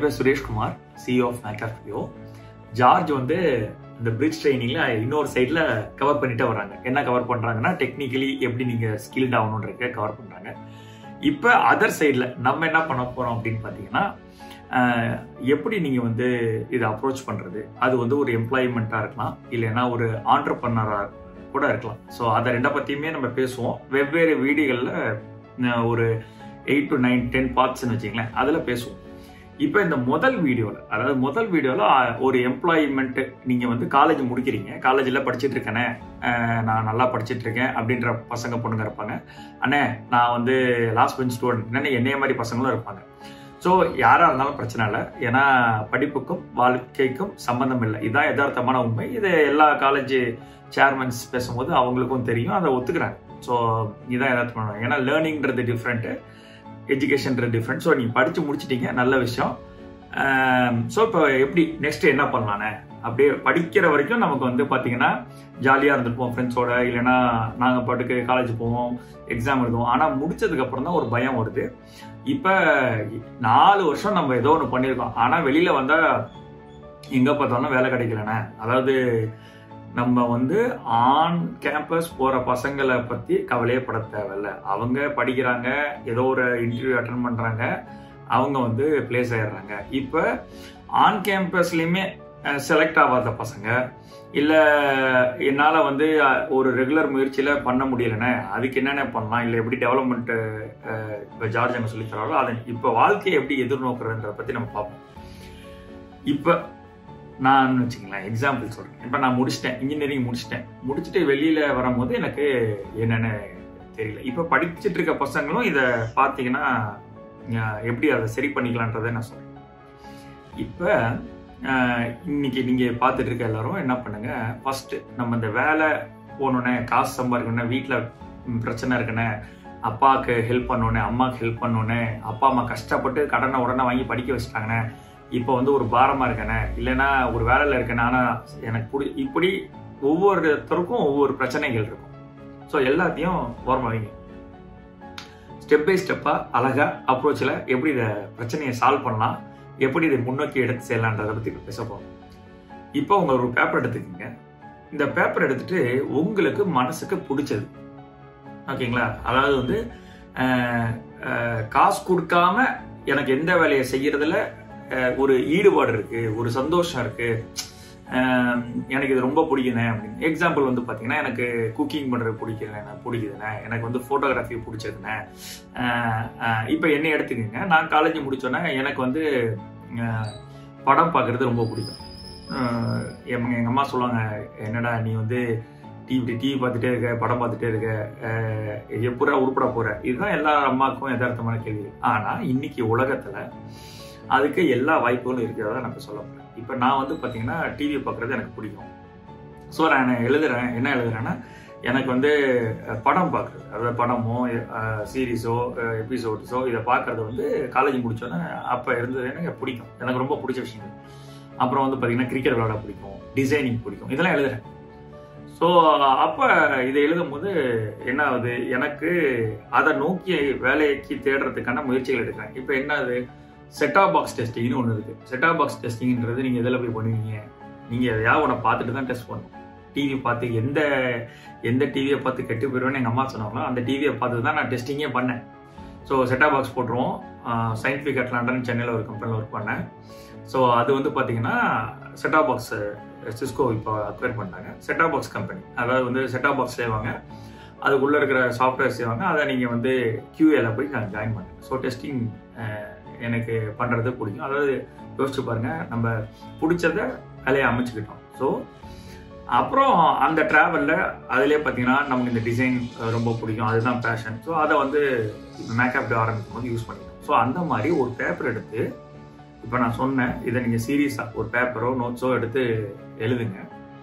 என் பேர் Sureshkumar CEO of மேக்டாஃபியோ George வந்து இந்த பிரிட்ஜ் ட்ரைனிங்ல இன்னொரு சைடில் கவர் பண்ணிட்டே வராங்க என்ன கவர் பண்றாங்கன்னா டெக்னிக்கலி எப்படி நீங்க ஸ்கில்ட் ஆகணுன்றத கவர் பண்றாங்க இப்போ அதர் சைடில் நம்ம என்ன பண்ண போறோம் அப்படின்னு பார்த்தீங்கன்னா ஆஹ், எப்படி நீங்க வந்து இதை அப்ரோச் பண்றது அது வந்து ஒரு எம்ப்ளாய்மெண்ட்டாக இருக்கலாம் இல்லைன்னா ஒரு ஆண்டர்பன்னராக கூட இருக்கலாம் ஸோ அதை ரெண்டை பற்றியுமே நம்ம பேசுவோம் வெவ்வேறு வீடியோகளில் ஒரு எயிட் டு நைன் டென் பார்ட்ஸ்னு வச்சுங்களேன் அதில் பேசுவோம் இப்போ இந்த முதல் வீடியோவில் அதாவது முதல் வீடியோவில் ஒரு எம்ப்ளாய்மெண்ட் நீங்கள் வந்து காலேஜ் முடிக்கிறீங்க காலேஜில் படிச்சுட்டு இருக்கேனே அஹ், நான் நல்லா படிச்சுட்டு இருக்கேன் அப்படின்ற பசங்க பொண்ணுங்க இருப்பாங்க அண்ணே நான் வந்து லாஸ்ட் பெஞ்ச் ஸ்டூடெண்ட் என்னென்ன என்னைய மாதிரி பசங்களும் இருப்பாங்க ஸோ யாராக இருந்தாலும் பிரச்சனை இல்லை ஏன்னா படிப்புக்கும் வாழ்க்கைக்கும் சம்பந்தம் இல்லை இதுதான் யதார்த்தமான உண்மை இது எல்லா காலேஜ் சேர்மன்ஸ் பேசும்போது அவங்களுக்கும் தெரியும் அதை ஒத்துக்கிறாங்க ஸோ இதுதான் யதார்த்தமான ஏன்னா லேர்னிங்கிறது டிஃப்ரெண்ட்டு எஜுகேஷன்றது டிஃப்ரெண்ட் ஸோ நீங்கள் படித்து முடிச்சிட்டீங்க நல்ல விஷயம் ஸோ இப்போ எப்படி நெக்ஸ்ட் என்ன பண்ணலானே அப்படியே படிக்கிற வரைக்கும் நமக்கு வந்து பார்த்தீங்கன்னா ஜாலியாக இருந்திருப்போம் ஃப்ரெண்ட்ஸோட இல்லைன்னா நாங்கள் பாட்டுக்கு காலேஜ் போவோம் எக்ஸாம் எழுதுவோம் ஆனால் முடிச்சதுக்கு அப்புறம் தான் ஒரு பயம் வருது இப்போ நாலு வருஷம் நம்ம ஏதோ ஒன்று பண்ணியிருக்கோம் ஆனால் வெளியில் வந்தால் எங்கே பார்த்தாலும் வேலை கிடைக்கலண்ணே அதாவது நம்ம வந்து ஆன் கேம்பஸ் போகிற பசங்களை பற்றி கவலையே பட தேவையில்ல அவங்க படிக்கிறாங்க ஏதோ ஒரு இன்டர்வியூ அட்டன் பண்ணுறாங்க அவங்க வந்து பிளேஸ் ஆயிடுறாங்க இப்போ ஆன் கேம்பஸ்லேயுமே செலக்ட் ஆகாத பசங்க இல்லை என்னால் வந்து அஹ், ஒரு ரெகுலர் முயற்சியில் பண்ண முடியலண்ணே அதுக்கு என்னென்ன பண்ணலாம் இல்லை எப்படி டெவலப்மெண்ட்டு இப்போ ஜார்ஜ் அங்கே சொல்லி தராரோ அதை இப்போ வாழ்க்கையை எப்படி எதிர்நோக்குறதுன்றத பற்றி நம்ம பார்ப்போம் இப்போ நான் வச்சுங்களேன் எக்ஸாம்பிள் சொல்கிறேன் இப்போ நான் முடிச்சிட்டேன் இன்ஜினியரிங் முடிச்சிட்டேன் முடிச்சுட்டு வெளியில் வரும்போது எனக்கு என்னென்னு தெரியல இப்போ படிச்சுட்டு இருக்க பசங்களும் இதை பார்த்தீங்கன்னா அஹ், எப்படி அதை சரி பண்ணிக்கலான்றதை நான் சொல்கிறேன் இப்போ அஹ், இன்னைக்கு நீங்கள் பார்த்துட்டு இருக்க எல்லாரும் என்ன பண்ணுங்க ஃபர்ஸ்ட் நம்ம இந்த வேலை போகணுன்னே காசு சம்பாதிக்கணுன்னே வீட்டில் பிரச்சனை இருக்குண்ணே அப்பாவுக்கு ஹெல்ப் பண்ணோன்னே அம்மாவுக்கு ஹெல்ப் பண்ணோன்னே அப்பா அம்மா கஷ்டப்பட்டு கடனை உடனே வாங்கி படிக்க வச்சுட்டாங்கண்ணே இப்போ வந்து ஒரு பாரமாக இருக்கேனே இல்லைன்னா ஒரு வேலையில் இருக்கேனே ஆனால் எனக்கு பிடி இப்படி ஒவ்வொருத்தருக்கும் ஒவ்வொரு பிரச்சனைகள் இருக்கும் ஸோ எல்லாத்தையும் ஓரமாக வைங்க ஸ்டெப் பை ஸ்டெப்பாக அழகாக அப்ரோச்சில் எப்படி இதை பிரச்சனையை சால்வ் பண்ணலாம் எப்படி இதை முன்னோக்கி எடுத்து செல்லலான்றதை பற்றி பேச போகிறோம் இப்போ உங்க ஒரு பேப்பர் எடுத்துக்கோங்க இந்த பேப்பர் எடுத்துட்டு உங்களுக்கு மனசுக்கு பிடிச்சது ஓகேங்களா அதாவது வந்து அஹ், அஹ், காசு கொடுக்காம எனக்கு எந்த வேலையை செய்யறதுல அஹ், ஒரு ஈடுபாடு இருக்கு ஒரு சந்தோஷம் இருக்கு அஹ், எனக்கு இது ரொம்ப பிடிக்குதுண்ணே அப்படின்னு எக்ஸாம்பிள் வந்து பார்த்தீங்கன்னா எனக்கு குக்கிங் பண்ணுறது பிடிக்குதுண்ணே பிடிக்குதுண்ணே எனக்கு வந்து ஃபோட்டோகிராஃபி பிடிச்சதுண்ணே இப்போ என்னை எடுத்துக்கோங்க நான் காலேஜ் முடிச்சோன்னே எனக்கு வந்து அஹ், படம் பார்க்குறது ரொம்ப பிடிக்கும் அஹ், எங்க எங்கள் அம்மா சொல்லுவாங்க என்னடா நீ வந்து டிவி டிவி பார்த்துட்டே இருக்க படம் பார்த்துட்டே இருக்க அஹ், எப்படா உருப்பட போற இதுதான் எல்லா அம்மாவுக்கும் யதார்த்தமான கேள்வி ஆனா இன்னைக்கு உலகத்துல அதுக்கு எல்லா வாய்ப்புகளும் இருக்கிறதா நான் இப்ப சொல்ல போறேன் இப்போ நான் வந்து பாத்தீங்கன்னா டிவி பார்க்கறது எனக்கு பிடிக்கும் ஸோ நான் எழுதுறேன் என்ன எழுதுறேன்னா எனக்கு வந்து அஹ், படம் பார்க்குறது அதாவது படமோ சீரீஸோ எபிசோட்ஸோ இதை பார்க்கறது வந்து காலேஜ் முடிச்சோன்னே அப்போ இருந்தது எனக்கு பிடிக்கும் எனக்கு ரொம்ப பிடிச்ச விஷயம் அப்புறம் வந்து பார்த்தீங்கன்னா கிரிக்கெட் விளையாட பிடிக்கும் டிசைனிங் பிடிக்கும் இதெல்லாம் எழுதுறேன் ஸோ அப்போ இதை எழுதும் போது என்ன ஆகுது எனக்கு அதை நோக்கி வேலைக்கு தேடுறதுக்கான முயற்சிகள் எடுக்கிறேன் இப்போ என்ன அது செட்டாப் பாக்ஸ் டெஸ்டிங்னு ஒன்று இருக்கு செட்டாப் பாக்ஸ் டெஸ்டிங்ன்றது நீங்கள் எதில் போய் பண்ணுவீங்க நீங்கள் எதையாவது ஒன்று பார்த்துட்டு தான் டெஸ்ட் பண்ணணும் டிவி பார்த்து எந்த எந்த டிவியை பார்த்து கெட்டு போயிடுவேன்னு எங்கள் அம்மா சொன்னாங்களோ அந்த டிவியை பார்த்து தான் நான் டெஸ்டிங்கே பண்ணேன் ஸோ செட்டாப் பாக்ஸ் போட்டுருவோம் சயின்டிஃபிக் அட்லாண்டான்னு சென்னையில் ஒரு கம்பெனியில் ஒர்க் பண்ணேன் ஸோ அது வந்து பார்த்தீங்கன்னா செட்டாப் பாக்ஸ் சிஸ்கோ இப்போ அக்வயர் பண்ணாங்க செட்டாப் பாக்ஸ் கம்பெனி அதாவது வந்து செட்டாப் பாக்ஸ் செய்வாங்க அதுக்குள்ளே இருக்கிற சாஃப்ட்வேர் செய்வாங்க அதை நீங்கள் வந்து QA-ல போய் நான் ஜாயின் பண்ணேன் ஸோ டெஸ்டிங் எனக்கு பண்ணுறது பிடிக்கும் அதாவது யோசிச்சு பாருங்க நம்ம பிடிச்சத வேலையை அமைச்சுக்கிட்டோம் ஸோ அப்புறம் அந்த ட்ராவலில் அதிலே பார்த்தீங்கன்னா நமக்கு இந்த டிசைன் ரொம்ப பிடிக்கும் அதுதான் பேஷன் ஸோ அதை வந்து மேக்கப் ஆரம்பிக்கும் போது யூஸ் பண்ணிக்கணும் ஸோ அந்த மாதிரி ஒரு பேப்பர் எடுத்து இப்போ நான் சொன்னேன் இதை நீங்கள் சீரியஸாக ஒரு பேப்பரோ நோட்ஸோ எடுத்து எழுதுங்க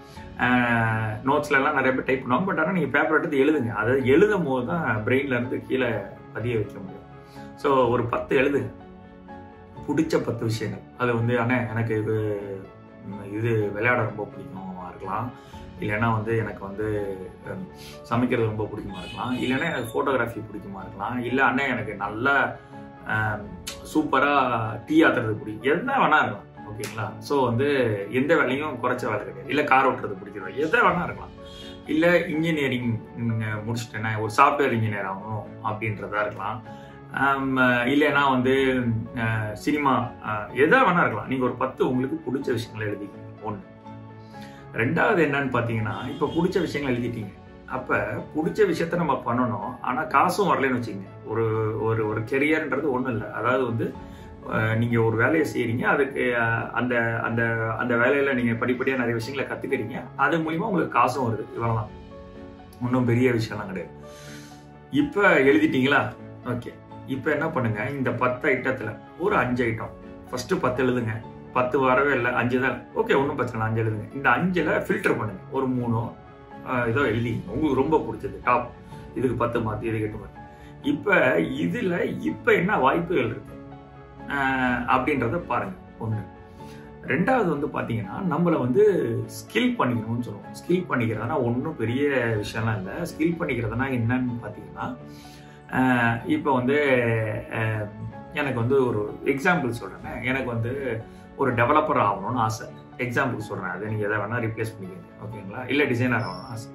நோட்ஸ்ல எல்லாம் நிறைய பேர் டைப் பண்ணுவாங்க பட் ஆனால் நீங்கள் பேப்பர் எடுத்து எழுதுங்க அதை எழுதும் போது தான் பிரெயின்ல இருந்து கீழே பதிய வைக்க முடியும் ஸோ ஒரு பத்து எழுதுங்க பிடிச்ச பத்து விஷயங்கள் அது வந்து அண்ணே எனக்கு இது ம், இது விளையாட ரொம்ப பிடிக்குமா இருக்கலாம் இல்லைன்னா வந்து எனக்கு வந்து ஹம், சமைக்கிறது ரொம்ப பிடிக்குமா இருக்கலாம் இல்லைன்னா எனக்கு ஃபோட்டோகிராஃபி பிடிக்குமா இருக்கலாம் இல்லை அண்ணே எனக்கு நல்ல சூப்பராக டீ ஆத்துறது பிடிக்கும் எந்த வேணா இருக்கலாம் ஓகேங்களா ஸோ வந்து எந்த வேலையும் குறைச்ச வேலை கிடையாது இல்லை கார் ஓட்டுறது பிடிக்கிறது எதை வேணா இருக்கலாம் இல்லை இன்ஜினியரிங் முடிச்சுட்டேன்னா ஒரு சாஃப்ட்வேர் இன்ஜினியர் ஆகணும் அப்படின்றதா இருக்கலாம் ஆம், இல்லைன்னா வந்து சினிமா எதா வேணா இருக்கலாம் நீங்கள் ஒரு பத்து உங்களுக்கு பிடிச்ச விஷயங்களை எழுதிக்கீங்க ஒன்று ரெண்டாவது என்னன்னு பார்த்தீங்கன்னா இப்போ பிடிச்ச விஷயங்களை எழுதிட்டீங்க அப்போ பிடிச்ச விஷயத்த நம்ம பண்ணணும் ஆனால் காசும் வரலன்னு வச்சுக்கோங்க ஒரு ஒரு ஒரு கெரியர்ன்றது ஒன்றும் இல்லை அதாவது வந்து அஹ், நீங்க ஒரு வேலையை செய்றீங்க அதுக்கு அஹ், அந்த அந்த அந்த வேலையில நீங்க படிப்படியா நிறைய விஷயங்களை கத்துக்கிறீங்க அது மூலியமா உங்களுக்கு காசும் வருது இவ்வளவுதான் ஒன்றும் பெரிய விஷயம்லாம் கிடையாது இப்ப எழுதிட்டீங்களா ஓகே இப்ப என்ன பண்ணுங்க இந்த பத்து ஐட்டத்துல ஒரு அஞ்சு ஐட்டம் ஃபர்ஸ்ட் பத்து எழுதுங்க பத்து வரவே இல்லை அஞ்சு தான் ஓகே ஒன்றும் பிரச்சனை இல்லை, அஞ்சு எழுதுங்க இந்த அஞ்சுல ஃபில்டர் பண்ணுங்க ஒரு மூணோ அஹ், ஏதோ எழுதி உங்களுக்கு ரொம்ப பிடிச்சது டாப் இதுக்கு பத்து மார்க் இதுக்கு எட்டு மார்க் இப்ப இதுல இப்ப என்ன வாய்ப்புகள் இருக்கு ஆஹ் அப்படின்றத பாருங்க ஒண்ணு ரெண்டாவது வந்து பாத்தீங்கன்னா நம்மள வந்து ஸ்கில் பண்ணிக்கணும்னு சொல்லுவோம் ஸ்கில் பண்ணிக்கிறதுனா ஒன்றும் பெரிய விஷயம்லாம் இல்லை ஸ்கில் பண்ணிக்கிறதுனா என்னன்னு பார்த்தீங்கன்னா ஆஹ் இப்போ வந்து ஆஹ் எனக்கு வந்து ஒரு எக்ஸாம்பிள் சொல்றேன் எனக்கு வந்து ஒரு டெவலப்பர் ஆகணும்னு ஆசை எக்ஸாம்பிள் சொல்றேன் அதை நீங்க எதை வேணா ரீப்ளேஸ் பண்ணிக்கங்க ஓகேங்களா இல்லை டிசைனர் ஆகணும்னு ஆசை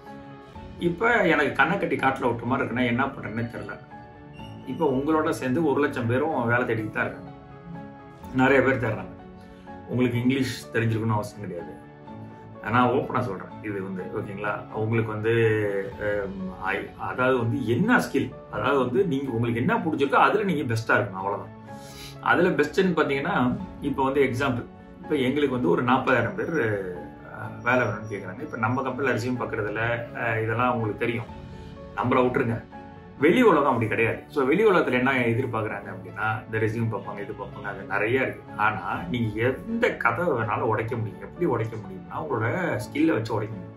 இப்போ எனக்கு கண்ணை கட்டி காட்டில் விட்ட மாதிரி இருக்குன்னா என்ன பண்றேன்னு தெரியல இப்போ உங்களோட சேர்ந்து ஒரு லட்சம் பேரும் வேலை தேடிட்டு தான் இருக்காங்க நிறைய பேர் தேடுறாங்க உங்களுக்கு இங்கிலீஷ் தெரிஞ்சிருக்கணும்னு அவசியம் கிடையாது நான் ஓப்பனாக சொல்கிறேன் இது வந்து ஓகேங்களா உங்களுக்கு வந்து ஹம், ஐ- அதாவது வந்து என்ன ஸ்கில் அதாவது வந்து நீங்கள் உங்களுக்கு என்ன பிடிச்சிருக்கோ அதில் நீங்கள் பெஸ்ட்டாக இருக்கணும் அவ்வளோதான் அதில் பெஸ்ட்டுன்னு பார்த்தீங்கன்னா இப்போ வந்து எக்ஸாம்பிள் இப்போ எங்களுக்கு வந்து ஒரு நாற்பதாயிரம் பேர் அஹ், வேலை வேணும்னு கேட்குறாங்க இப்போ நம்ம கம்பெனியில் ரெசியூம் பார்க்குறதுல இதெல்லாம் உங்களுக்கு தெரியும் நம்மளை விட்டுருங்க வெளி உலகம் அப்படி கிடையாது ஸோ வெளி உலகத்தில் என்ன எதிர்பார்க்குறாங்க அப்படின்னா இந்த ரெசியூம் பார்ப்பாங்க இது பார்ப்பாங்க அது நிறைய இருக்கு ஆனால் நீங்கள் எந்த கதவை வேணாலும் உடைக்க முடியும் எப்படி உடைக்க முடியும்னா உங்களோட ஸ்கில்லை வச்சு உடைக்க முடியும்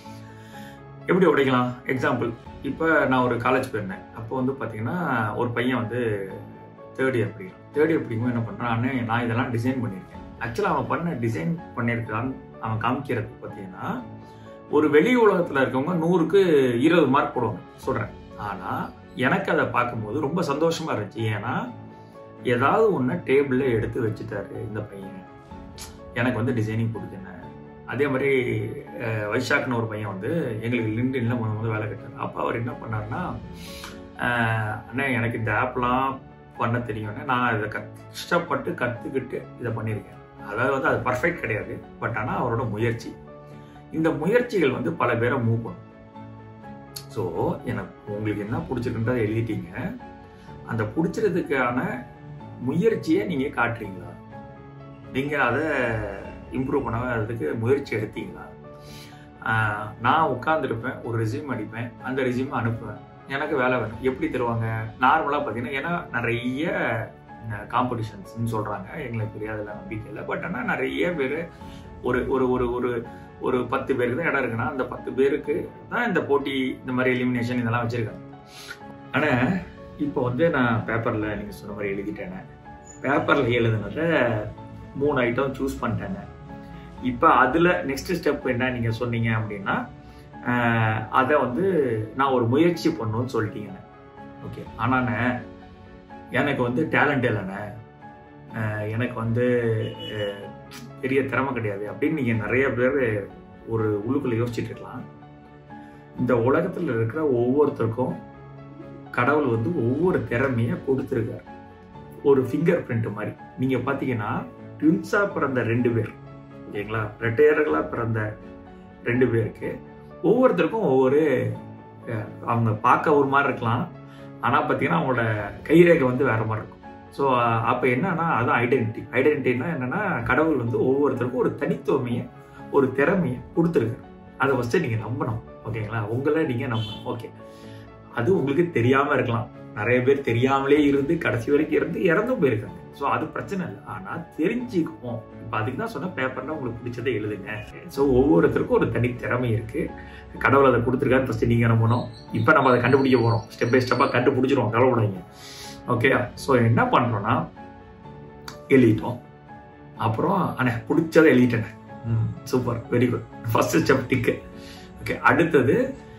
எப்படி உடைக்கலாம் எக்ஸாம்பிள் இப்போ நான் ஒரு காலேஜ் போயிருந்தேன் அப்போ வந்து பார்த்தீங்கன்னா ஒரு பையன் வந்து தேர்ட் இயர் படிக்கிறான் தேர்ட் இயர் படிக்கும்போது என்ன பண்ணுறான்னு நான் இதெல்லாம் டிசைன் பண்ணியிருக்கேன் ஆக்சுவலாக அவன் பண்ண டிசைன் பண்ணியிருக்கான்னு அவன் காமிக்கிறது பார்த்தீங்கன்னா ஒரு வெளி உலகத்தில் இருக்கவங்க நூறுக்கு இருபது மார்க் போடுவாங்க சொல்கிறேன் ஆனா எனக்கு அதை பார்க்கும்போது ரொம்ப சந்தோஷமா இருந்துச்சு ஏன்னா ஏதாவது ஒன்று டேபிள்ல எடுத்து வச்சுட்டாரு இந்த பையன் எனக்கு வந்து டிசைனிங் பிடிக்குன்னு அதே மாதிரி அஹ், வைஷாக்னு ஒரு பையன் வந்து எங்களுக்கு லிங்க்டின்ல முதல் முதல்ல வேலை கட்டாரு அப்போ அவர் என்ன பண்ணாருன்னா அஹ், அண்ணே எனக்கு இந்த ஆப்லாம் பண்ண தெரியும்னு நான் இதை கஷ்டப்பட்டு கற்றுக்கிட்டு இதை பண்ணியிருக்கேன் அதாவது வந்து அது பர்ஃபெக்ட் கிடையாது பட் ஆனால் அவரோட முயற்சி இந்த முயற்சிகள் வந்து பல பேரை மூவ் பண்ணும் ஸோ எனக்கு உங்களுக்கு என்ன பிடிச்சிருக்குன்றதை எழுதிட்டீங்க அந்த பிடிச்சிறதுக்கான முயற்சியை நீங்க காட்டுறீங்களா நீங்க அதை இம்ப்ரூவ் பண்ணதுக்கு முயற்சி எடுத்தீங்களா ஆஹ் நான் உட்காந்துருப்பேன் ஒரு ரெசியூம் அடிப்பேன் அந்த ரெசியூம் அனுப்புவேன் எனக்கு வேலை வேணும் எப்படி தருவாங்க நார்மலாக பார்த்தீங்கன்னா ஏன்னா நிறைய காம்படிஷன்ஸ்னு சொல்கிறாங்க எங்களுக்கு தெரியாதுல நம்பிக்கை இல்லை பட் ஆனால் நிறைய பேர் ஒரு ஒரு ஒரு ஒரு ஒரு பத்து பேருக்கு தான் இடம் இருக்குன்னா அந்த பத்து பேருக்கு தான் இந்த போட்டி இந்த மாதிரி எலிமினேஷன் இதெல்லாம் வச்சிருக்காங்க ஆனா இப்போ வந்து நான் பேப்பர்ல நீங்க சொன்ன மாதிரி எழுதிட்டேனே பேப்பர்ல எழுதுனத மூணு ஐட்டம் சூஸ் பண்ணிட்டேங்க இப்போ அதுல நெக்ஸ்ட் ஸ்டெப் என்ன நீங்க சொன்னீங்க அப்படின்னா ஆஹ், அதை வந்து நான் ஒரு முயற்சி பண்ணணும்னு சொல்லிட்டீங்க ஓகே ஆனாண்ணே எனக்கு வந்து டேலண்ட் இல்லைண்ணே ஆஹ், எனக்கு வந்து ஆஹ், பெரிய திறமை கிடையாது அப்படின்னு நீங்க நிறைய பேர் ஒரு உள்ளுக்குள்ள யோசிச்சுட்டு இருக்கலாம் இந்த உலகத்துல இருக்கிற ஒவ்வொருத்தருக்கும் கடவுள் வந்து ஒவ்வொரு திறமைய கொடுத்துருக்காரு ஒரு ஃபிங்கர் பிரிண்ட் மாதிரி நீங்க பாத்தீங்கன்னா ட்வின்ஸா பிறந்த ரெண்டு பேர் ஓகேங்களா ரெட்டையர்களா பிறந்த ரெண்டு பேருக்கு ஒவ்வொருத்தருக்கும் ஒவ்வொரு அஹ், அவங்க பார்க்க ஒரு மாதிரி இருக்கலாம் ஆனா பாத்தீங்கன்னா அவங்களோட கைரேகை வந்து வேற மாதிரி இருக்கும் ஸோ அப்போ என்னன்னா அதான் ஐடென்டிட்டி ஐடென்டிட்டினா என்னன்னா கடவுள் வந்து ஒவ்வொருத்தருக்கும் ஒரு தனித்துவமையை ஒரு திறமையை கொடுத்துருக்காரு அதை ஃபஸ்ட்டு நீங்கள் நம்பணும் ஓகேங்களா உங்களை நீங்கள் நம்பணும் ஓகே அது உங்களுக்கு தெரியாமல் இருக்கலாம் நிறைய பேர் தெரியாமலே இருந்து கடைசி வரைக்கும் இருந்து இறந்தும் போயிருக்காங்க ஸோ அது பிரச்சனை இல்லை ஆனால் தெரிஞ்சுக்குவோம் இப்போ அதுக்கு தான் சொன்ன பேப்பர்னா உங்களுக்கு பிடிச்சதை எழுதுங்க ஸோ ஒவ்வொருத்தருக்கும் ஒரு தனி திறமை இருக்கு கடவுள் அதை கொடுத்துருக்காரு ஃபஸ்ட்டு நீங்கள் நம்பணும் இப்போ நம்ம அதை கண்டுபிடிக்க போகிறோம் ஸ்டெப் பை ஸ்டெப்பாக கண்டுபிடிச்சிருவோம் கவலைப்படாதீங்க ஓகே ஸோ என்ன பண்ணுறோன்னா எழுதிட்டோம் அப்புறம் அண்ணே பிடிச்சதை எழுதிட்டேன் super very good first step tick okay அடுத்தது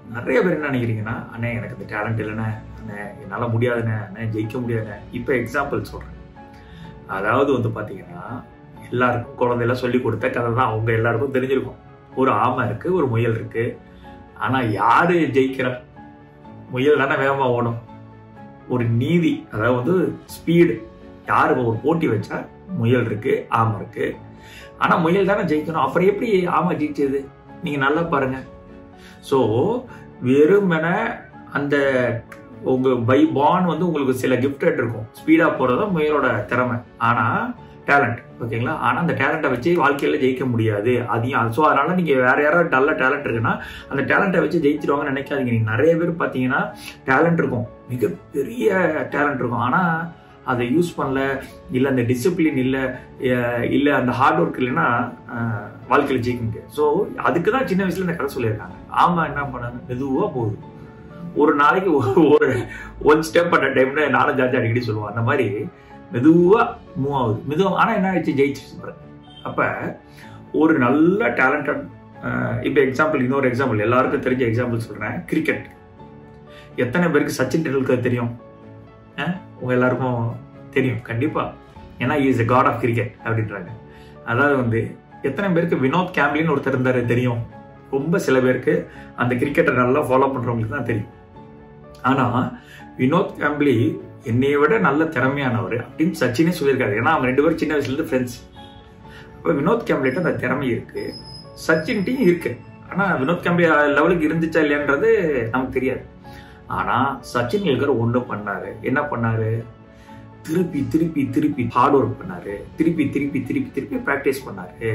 நிறைய பேர் என்ன நினைக்கிறீங்கன்னா அண்ணே எனக்கு இந்த டேலண்ட் இல்லைண்ணே அண்ணே என்னால் முடியாதுண்ணே அண்ணே ஜெயிக்க முடியாதுண்ணே இப்போ எக்ஸாம்பிள் சொல்கிறேன் அதாவது வந்து பார்த்தீங்கன்னா எல்லாருக்கும் குழந்தையெல்லாம் சொல்லி கொடுத்த கதை தான் அவங்க எல்லாருக்கும் தெரிஞ்சிருக்கும் ஒரு ஆமை இருக்கு ஒரு முயல் இருக்கு ஆனா யாரு ஜெயிக்கிற முயல் தானே வேகமா ஓடும் ஒரு நீதி அதாவது வந்து ஸ்பீடு யாரு ஒரு போட்டி வச்சா முயல் இருக்கு ஆமை இருக்கு ஆனா முயல் தானே ஜெயிக்கணும் அப்புறம் எப்படி ஆமை ஜெயிச்சது நீங்க நல்லா பாருங்க ஸோ வெறுமென அந்த உங்க பை பான் வந்து உங்களுக்கு சில கிஃப்டட் இருக்கும் ஸ்பீடா போறது முயலோட திறமை ஆனா டேலண்ட் ஓகேங்களா ஆனா அந்த டேலண்ட்டை வச்சு வாழ்க்கையில ஜெயிக்க முடியாது அதையும் ஸோ அதனால நீங்க வேற யாராவது நல்ல டேலண்ட் இருக்குன்னா அந்த டேலண்ட்டை வச்சு ஜெயிச்சிருவாங்கன்னு நினைக்காதீங்க நீங்க நிறைய பேர் பார்த்தீங்கன்னா டேலண்ட் இருக்கும் மிகப்பெரிய டேலண்ட் இருக்கும் ஆனா அதை யூஸ் பண்ணல இல்லை அந்த டிசிப்ளின் இல்லை இல்லை அந்த ஹார்ட் ஒர்க் இல்லைன்னா வாழ்க்கையில் ஜெயிக்க முடியாது ஸோ அதுக்கு தான் சின்ன வயசுல இந்த கதை சொல்லியிருக்காங்க ஆமா என்ன பண்ணாங்க மெதுவாக போகுது ஒரு நாளைக்கு ஒரு ஒன் ஸ்டெப் அட் டைம்னு நானும் ஜார்ஜ் அடிக்கடி சொல்லுவோம் அந்த மாதிரி மெதுவாக மூவ் ஆகுது மெதுவாக ஆனால் என்ன ஆயிடுச்சு ஜெயிச்சு அப்போ ஒரு நல்ல டேலண்டட் இப்போ எக்ஸாம்பிள் இன்னொரு எக்ஸாம்பிள் எல்லாருக்கும் தெரிஞ்ச எக்ஸாம்பிள் சொல்கிறேன் கிரிக்கெட் எத்தனை பேருக்கு சச்சின் டெண்டுல்கர் தெரியும் உங்க எல்லாருக்கும் தெரியும் கண்டிப்பா ஏன்னா is a god of cricket அப்படின்றாங்க அதாவது வந்து எத்தனை பேருக்கு வினோத் கேம்லின்னு ஒருத்தர் இருந்தாரு தெரியும் ரொம்ப சில பேருக்கு அந்த கிரிக்கெட்டை நல்லா ஃபாலோ பண்றவங்களுக்கு தான் தெரியும் ஆனா வினோத் கேம்ப்லி என்னைய விட நல்ல திறமையானவர் அப்படின்னு சச்சினே சொல்லியிருக்காரு ஏன்னா அவங்க ரெண்டு பேரும் சின்ன வயசுல இருந்து ஃப்ரெண்ட்ஸ் அப்போ வினோத் கேம்ப்லிட்ட அந்த திறமை இருக்கு சச்சின்ட்டையும் இருக்கு ஆனா வினோத் கேம்ப்லி லெவலுக்கு இருந்துச்சா இல்லையான்றது நமக்கு தெரியாது ஆனா சச்சின் டெண்டுல்கர் ஒண்ணு பண்ணாரு என்ன பண்ணாரு திருப்பி திருப்பி திருப்பி ஹார்ட் ஒர்க் பண்ணாரு திருப்பி திருப்பி திருப்பி திருப்பி ப்ராக்டிஸ் பண்ணாரு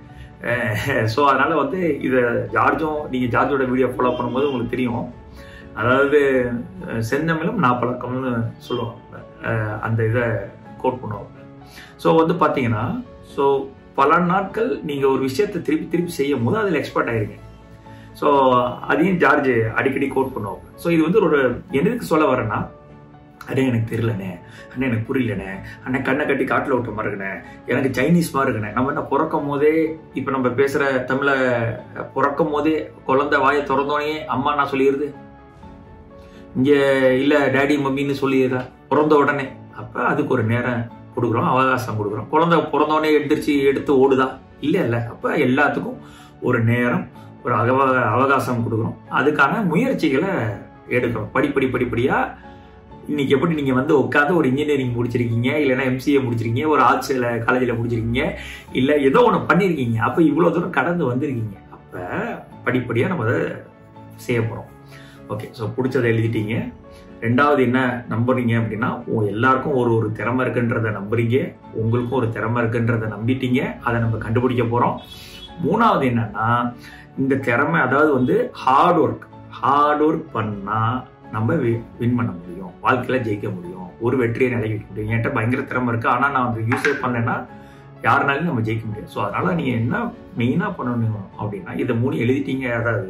ஸோ அதனால வந்து இதை ஜார்ஜும் நீங்க ஜார்ஜோட வீடியோ ஃபாலோ பண்ணும்போது உங்களுக்கு தெரியும் அதாவது செந்தமிழும் நாப்பழக்கம்னு சொல்லுவாங்க அந்த இதை கோட் பண்ணுவாங்க ஸோ வந்து பார்த்தீங்கன்னா ஸோ பல நாட்கள் நீங்கள் ஒரு விஷயத்தை திருப்பி திருப்பி செய்யும் போது அதில் எக்ஸ்பர்ட் ஆயிருங்க ஸோ அதையும் ஜார்ஜ் அடிக்கடி கோட் பண்ணுவாங்க ஸோ இது வந்து ஒரு எதுக்கு சொல்ல வரேன்னா அடே எனக்கு தெரியலண்ணே அண்ணே எனக்கு புரியலண்ணே அண்ணே கண்ணை கட்டி காட்டில் விட்ட மாதிரி இருக்கண்ணே எனக்கு சைனீஸ் மாதிரி இருக்கண்ணே நம்ம என்ன பிறக்கும் போதே இப்போ நம்ம பேசுகிற தமிழை பிறக்கும் போதே குழந்தை வாயை திறந்தோடனே அம்மா நான் சொல்லிடுது இங்கே இல்லை டேடி மம்மின்னு சொல்லிடுறா பிறந்த உடனே அப்போ அதுக்கு ஒரு நேரம் கொடுக்குறோம் அவகாசம் கொடுக்குறோம் குழந்தை பிறந்தோடனே எடுத்துருச்சு எடுத்து ஓடுதா இல்லை இல்லை அப்போ எல்லாத்துக்கும் ஒரு நேரம் ஒரு அகவ அவகாசம் கொடுக்குறோம் அதுக்கான முயற்சிகளை எடுக்கிறோம் படிப்படி படிப்படியாக இன்னைக்கு எப்படி நீங்கள் வந்து உட்காந்து ஒரு இன்ஜினியரிங் முடிச்சிருக்கீங்க இல்லைன்னா எம்சிஏ முடிச்சிருக்கீங்க ஒரு ஆர்ட்ஸில் காலேஜில் முடிச்சிருக்கீங்க இல்லை ஏதோ ஒன்று பண்ணியிருக்கீங்க அப்போ இவ்வளோ தூரம் கடந்து வந்திருக்கீங்க அப்போ படிப்படியாக நம்ம அதை செய்ய போகிறோம் ஓகே ஸோ பிடிச்சதை எழுதிட்டீங்க ரெண்டாவது என்ன நம்புறீங்க அப்படின்னா எல்லாருக்கும் ஒரு ஒரு திறமை இருக்குன்றத நம்புறீங்க உங்களுக்கும் ஒரு திறமை இருக்குன்றத நம்பிட்டீங்க அதை நம்ம கண்டுபிடிக்க போகிறோம் மூணாவது என்னன்னா இந்த திறமை அதாவது வந்து ஹார்ட் ஒர்க் ஹார்ட் ஒர்க் பண்ணால் நம்ம வின் பண்ண முடியும் வாழ்க்கையில் ஜெயிக்க முடியும் ஒரு வெற்றியை நிலைக்க முடியும் என்கிட்ட பயங்கர திறமை இருக்குது ஆனால் நான் வந்து யூஸே பண்ணேன்னா யாருனாலும் நம்ம ஜெயிக்க முடியாது ஸோ அதனால் நீங்கள் என்ன மெயினாக பண்ணணும் அப்படின்னா இதை மூணு எழுதிட்டீங்க அதாவது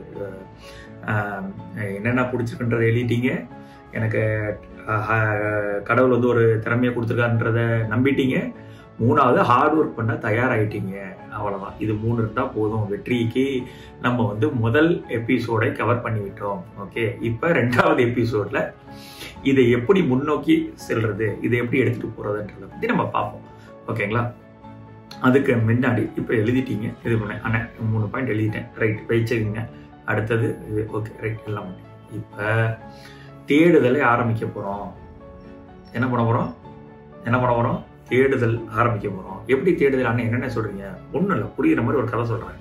என்னென்ன பிடிச்சிருக்குன்றதை எழுதிட்டீங்க எனக்கு கடவுள் வந்து ஒரு திறமையை கொடுத்துருக்காருன்றத நம்பிட்டீங்க மூணாவது ஹார்ட் ஒர்க் பண்ண தயாராகிட்டீங்க அவ்வளோதான் இது மூணு இருந்தால் போதும் வெற்றிக்கு நம்ம வந்து முதல் எபிசோடை கவர் பண்ணி விட்டோம் ஓகே இப்போ ரெண்டாவது எபிசோடில் இதை எப்படி முன்னோக்கி செல்றது இதை எப்படி எடுத்துகிட்டு போகிறதுன்றதை பற்றி நம்ம பார்ப்போம் ஓகேங்களா அதுக்கு முன்னாடி இப்போ எழுதிட்டீங்க இது பண்ண அண்ணன் மூணு பாயிண்ட் எழுதிட்டேன் ரைட் வச்சுருங்க அடுத்தது இது ஓகே ரைட் எல்லாம் இப்போ தேடுதலை ஆரம்பிக்க போகிறோம் என்ன பண்ண போகிறோம் என்ன பண்ண போகிறோம் தேடுதல் ஆரம்பிக்க போகிறோம் எப்படி தேடுதல் அண்ணன் என்னென்ன சொல்கிறீங்க ஒன்றும் இல்லை புரியுற மாதிரி ஒரு கதை சொல்கிறேன்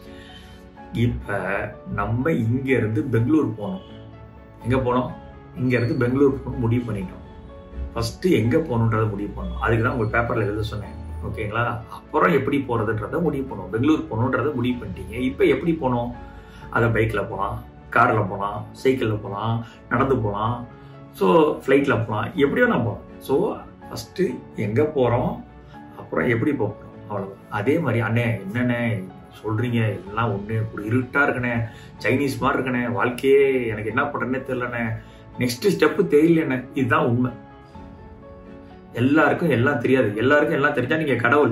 இப்போ நம்ம இங்கேருந்து பெங்களூர் போனோம் எங்கே போனோம் இங்கேருந்து பெங்களூர் போகணும் முடிவு பண்ணிட்டோம் ஃபஸ்ட்டு எங்கே போகணுன்றதை முடிவு பண்ணோம் அதுக்கு தான் உங்கள் பேப்பரில் எழுத சொன்னேன் ஓகேங்களா அப்புறம் எப்படி போகிறதுன்றத முடிவு பண்ணுவோம் பெங்களூர் போகணுன்றதை முடிவு பண்ணிட்டீங்க இப்போ எப்படி போனோம் அதை பைக்கில் போகலாம் காரில் போகலாம் சைக்கிளில் போகலாம் நடந்து போகலாம் ஸோ ஃப்ளைட்டில் போகலாம் எப்படி வேணால் போகலாம் ஸோ ஃபஸ்ட்டு எங்கே போகிறோம் அப்புறம் எப்படி போகிறோம் அவ்வளோதான் அதே மாதிரி அண்ணே என்னண்ணே சொல்கிறீங்க எல்லாம் ஒன்று இப்படி இருட்டாக இருக்கணே சைனீஸ் மாதிரி இருக்கணே வாழ்க்கையே எனக்கு என்ன பண்ணுறேன்னே தெரிலண்ணே நெக்ஸ்ட் ஸ்டெப்பு தெரியலண்ணே இதுதான் உண்மை எல்லாருக்கும் எல்லாம் தெரியாது எல்லாருக்கும் எல்லாம் தெரிஞ்சா நீங்கள் கடவுள்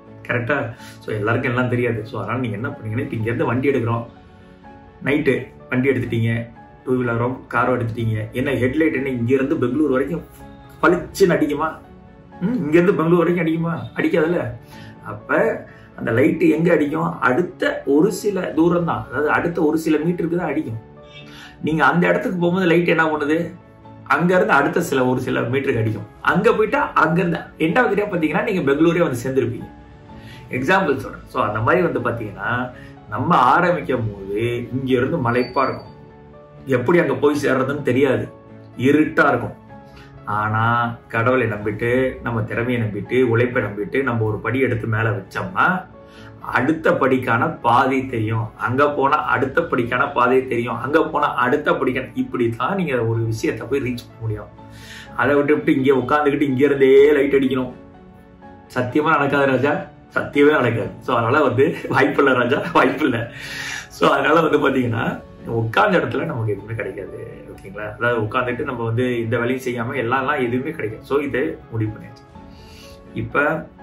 கரெக்டாக ஸோ எல்லாருக்கும் எல்லாம் தெரியாது ஸோ அதனால் நீங்கள் என்ன பண்ணீங்கன்னா இப்போ இங்கேருந்து வண்டி எடுக்கிறோம் நைட்டு வண்டி எடுத்துட்டீங்க டூ வீலரோ காரோ எடுத்துட்டீங்க என்ன ஹெட்லைட் என்ன இங்கேருந்து பெங்களூர் வரைக்கும் பளிச்சுன்னு அடிக்குமா ம் இங்கேருந்து பெங்களூர் வரைக்கும் அடிக்குமா அடிக்காதுல்ல அப்போ அந்த லைட்டு எங்கே அடிக்கும் அடுத்த ஒரு சில தூரம் தான் அதாவது அடுத்த ஒரு சில மீட்டருக்கு தான் அடிக்கும் நீங்கள் அந்த இடத்துக்கு போகும்போது லைட் என்ன பண்ணுது அங்கேருந்து அடுத்த சில ஒரு சில மீட்டருக்கு அடிக்கும் அங்கே போயிட்டா அங்கேருந்து ரெண்டாவது பார்த்தீங்கன்னா நீங்கள் பெங்களூரே வந்து சேர்ந்துருப்பீங்க எக்ஸாம்பிள் சொல்கிறேன் ஸோ அந்த மாதிரி வந்து பார்த்தீங்கன்னா நம்ம ஆரம்பிக்கும் போது இங்கேருந்து மலைப்பா இருக்கும் எப்படி அங்கே போய் சேர்றதுன்னு தெரியாது இருட்டாக இருக்கும் ஆனால் கடவுளை நம்பிட்டு நம்ம திறமையை நம்பிட்டு உழைப்பை நம்பிட்டு நம்ம ஒரு படி எடுத்து மேலே வச்சோம்னா அடுத்த படிக்கான பாதை தெரியும் அங்க போனா அடுத்த படிக்கான பாதை தெரியும் அங்க போனா அடுத்த படிக்கான இப்படி தான் நீங்க ஒரு விஷயத்த போய் ரீச் பண்ண முடியும் அதை விட்டு விட்டு இங்கே உட்காந்துக்கிட்டு இங்க இருந்தே லைட் அடிக்கணும் சத்தியமா நடக்காது ராஜா சத்தியமே நடக்காது ஸோ அதனால வந்து வாய்ப்பு இல்லை ராஜா வாய்ப்பு இல்லை ஸோ அதனால வந்து பாத்தீங்கன்னா உட்கார்ந்த இடத்துல நமக்கு எதுவுமே கிடைக்காது ஓகேங்களா அதாவது உட்காந்துட்டு நம்ம வந்து இந்த வேலையும் செய்யாம எல்லாம் எதுவுமே கிடைக்காது ஸோ இதை முடிவு பண்ணியாச்சு இப்போ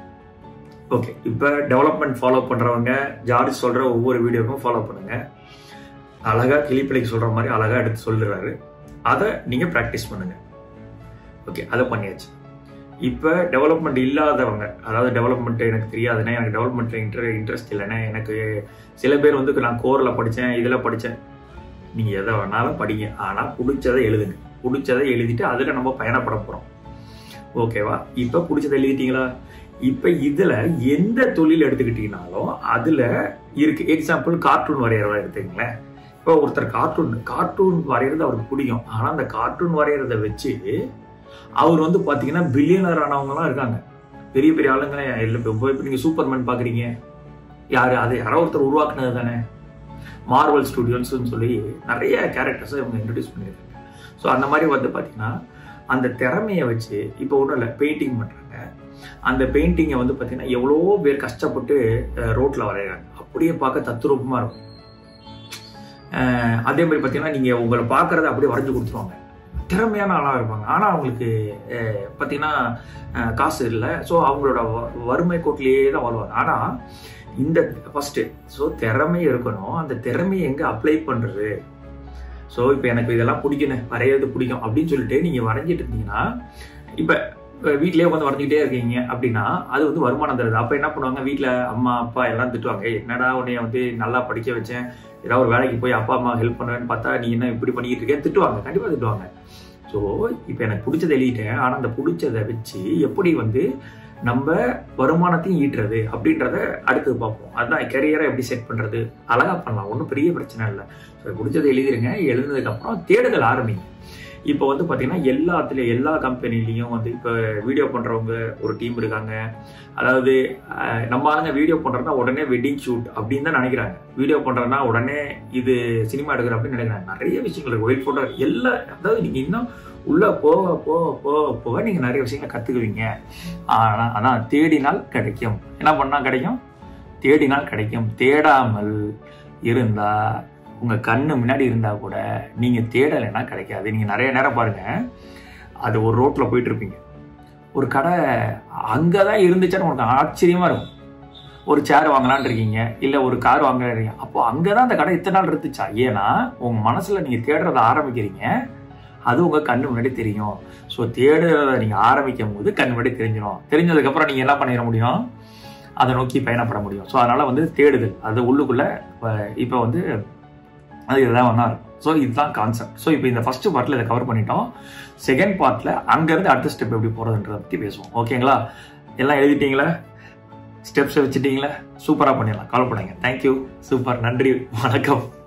ஓகே இப்போ டெவலப்மெண்ட் ஃபாலோ பண்ணுறவங்க ஜார்ஜ் சொல்கிற ஒவ்வொரு வீடியோக்கும் ஃபாலோ பண்ணுங்க அழகாக கிளிப்பிள்ளைக்கு சொல்கிற மாதிரி அழகாக எடுத்து சொல்லுறாரு அதை நீங்கள் ப்ராக்டிஸ் பண்ணுங்க ஓகே அதை பண்ணியாச்சு இப்போ டெவலப்மெண்ட் இல்லாதவங்க அதாவது டெவலப்மெண்ட் எனக்கு தெரியாதுன்னா எனக்கு டெவலப்மெண்ட் இன்ட்ர இன்ட்ரெஸ்ட் இல்லைன்னா எனக்கு சில பேர் வந்து நான் கோரில் படித்தேன் இதில் படித்தேன் நீங்கள் எதை வேணாலும் படிங்க ஆனால் பிடிச்சதை எழுதுங்க பிடிச்சதை எழுதிட்டு அதில் நம்ம பயணப்பட போகிறோம் ஓகேவா இப்போ பிடிச்சதை எழுதிட்டீங்களா இப்போ இதில் எந்த தொழில் எடுத்துக்கிட்டீங்கனாலும் அதில் இருக்கு எக்ஸாம்பிள் கார்ட்டூன் வரைகிறதா எடுத்துங்களேன் இப்போ ஒருத்தர் கார்ட்டூன் கார்ட்டூன் வரைகிறது அவருக்கு பிடிக்கும் ஆனால் அந்த கார்ட்டூன் வரைகிறத வச்சு அவர் வந்து பார்த்தீங்கன்னா பில்லியனர் ஆனவங்கலாம் இருக்காங்க பெரிய பெரிய ஆளுங்களே இல்லை இப்போ நீங்கள் சூப்பர்மேன் பார்க்குறீங்க யார் அது யாரோ ஒருத்தர் உருவாக்குனது தானே மார்வல் ஸ்டுடியோஸ்னு சொல்லி நிறைய கேரக்டர்ஸை இவங்க இன்ட்ரடியூஸ் பண்ணியிருக்காங்க ஸோ அந்த மாதிரி வந்து பார்த்தீங்கன்னா அந்த திறமையை வச்சு இப்போ ஒன்றும் இல்லை பெயிண்டிங் பண்ணுறாங்க அந்த பெயிண்டிங்கை வந்து பார்த்தீங்கன்னா எவ்வளோ பேர் கஷ்டப்பட்டு ரோட்டில் வரைகிறாங்க அப்படியே பார்க்க தத்துரூபமாக இருக்கும் அதே மாதிரி பார்த்தீங்கன்னா நீங்கள் உங்களை பார்க்குறத அப்படியே வரைஞ்சி கொடுத்துருவாங்க திறமையான ஆளாக இருப்பாங்க ஆனால் அவங்களுக்கு பார்த்தீங்கன்னா காசு இல்லை ஸோ அவங்களோட வறுமை கோட்டிலேயே தான் வருவாங்க ஆனால் இந்த ஃபஸ்ட்டு ஸோ திறமை இருக்கணும் அந்த திறமையை எங்கே அப்ளை பண்ணுறது ஸோ இப்போ எனக்கு இதெல்லாம் பிடிக்கணும் வரைகிறது பிடிக்கும் அப்படின்னு சொல்லிட்டு நீங்கள் வரைஞ்சிட்டு இருந்தீங்கன்னா இப்போ வீட்லயே உட்காந்து வரைஞ்சிக்கிட்டே இருக்கீங்க அப்படின்னா அது வந்து வருமானம் தருது அப்போ என்ன பண்ணுவாங்க வீட்டில் அம்மா அப்பா எல்லாம் திட்டுவாங்க என்னடா உன்னைய வந்து நல்லா படிக்க வச்சேன் ஏதாவது ஒரு வேலைக்கு போய் அப்பா அம்மா ஹெல்ப் பண்ணுவேன்னு பார்த்தா நீ என்ன இப்படி பண்ணிக்கிட்டு இருக்கேன் திட்டுவாங்க கண்டிப்பாக திட்டுவாங்க ஸோ இப்போ எனக்கு பிடிச்சதை எழுதிட்டேன் ஆனால் அந்த பிடிச்சதை வச்சு எப்படி வந்து நம்ம வருமானத்தையும் ஈட்டுறது அப்படின்றத அடுத்தது பார்ப்போம் அதுதான் கெரியரை எப்படி செட் பண்ணுறது அழகாக பண்ணலாம் ஒன்றும் பெரிய பிரச்சனை இல்லை ஸோ பிடிச்சதை எழுதிருங்க எழுதுனதுக்கப்புறம் தேடுதல் ஆரம்பிங்க இப்போ வந்து பார்த்தீங்கன்னா எல்லாத்துலேயும் எல்லா கம்பெனிலையும் வந்து இப்போ வீடியோ பண்ணுறவங்க ஒரு டீம் இருக்காங்க அதாவது நம்ம ஆளுங்க வீடியோ பண்ணுறதுனா உடனே வெட்டிங் ஷூட் அப்படின்னு தான் நினைக்கிறாங்க வீடியோ பண்ணுறதுனா உடனே இது சினிமா எடுக்கிற அப்படின்னு நினைக்கிறாங்க நிறைய விஷயங்கள் இருக்கு ஒயிட் ஃபோட்டோ எல்லா அதாவது நீங்கள் இன்னும் உள்ளே போக போக போக போக நீங்கள் நிறைய விஷயங்களை கற்றுக்குவீங்க ஆனால் அதான் தேடினால் கிடைக்கும் என்ன பண்ணால் கிடைக்கும் தேடினால் கிடைக்கும் தேடாமல் இருந்தால் உங்கள் கண்ணு முன்னாடி இருந்தால் கூட நீங்கள் தேடலைன்னா கிடைக்காது நீங்கள் நிறைய நேரம் பாருங்கள் அது ஒரு ரோட்டில் போயிட்டு இருப்பீங்க ஒரு கடை அங்கே தான் இருந்துச்சான்னு உங்களுக்கு ஆச்சரியமாக இருக்கும் ஒரு சேர் வாங்கலான் இருக்கீங்க இல்லை ஒரு கார் வாங்கலான் இருக்கீங்க அப்போ அங்கே தான் அந்த கடை இத்தனை நாள் இருந்துச்சா ஏன்னா உங்கள் மனசில் நீங்கள் தேடுறத ஆரம்பிக்கிறீங்க அது உங்கள் கண்ணு முன்னாடி தெரியும் ஸோ தேடுறத நீங்கள் ஆரம்பிக்கும் போது கண் முன்னாடி தெரிஞ்சிடும் தெரிஞ்சதுக்கப்புறம் நீங்கள் என்ன பண்ணிட முடியும் அதை நோக்கி பயணப்பட முடியும் ஸோ அதனால் வந்து தேடுதல் அது உள்ளுக்குள்ளே இப்போ வந்து அது இதெல்லாம் ஒன்றா இருக்கும் ஸோ இதுதான் கான்செப்ட் ஸோ இப்போ இந்த ஃபர்ஸ்ட் பார்ட்டில் இதை கவர் பண்ணிட்டோம் செகண்ட் பார்ட்டில் அங்கேருந்து அடுத்த ஸ்டெப் எப்படி போகிறதுன்றத பற்றி பேசுவோம் ஓகேங்களா எல்லாம் எழுதிட்டீங்களா ஸ்டெப்ஸை வச்சுட்டீங்களா சூப்பராக பண்ணிடலாம் கவலைப்படாங்க தேங்க்யூ சூப்பர் நன்றி வணக்கம்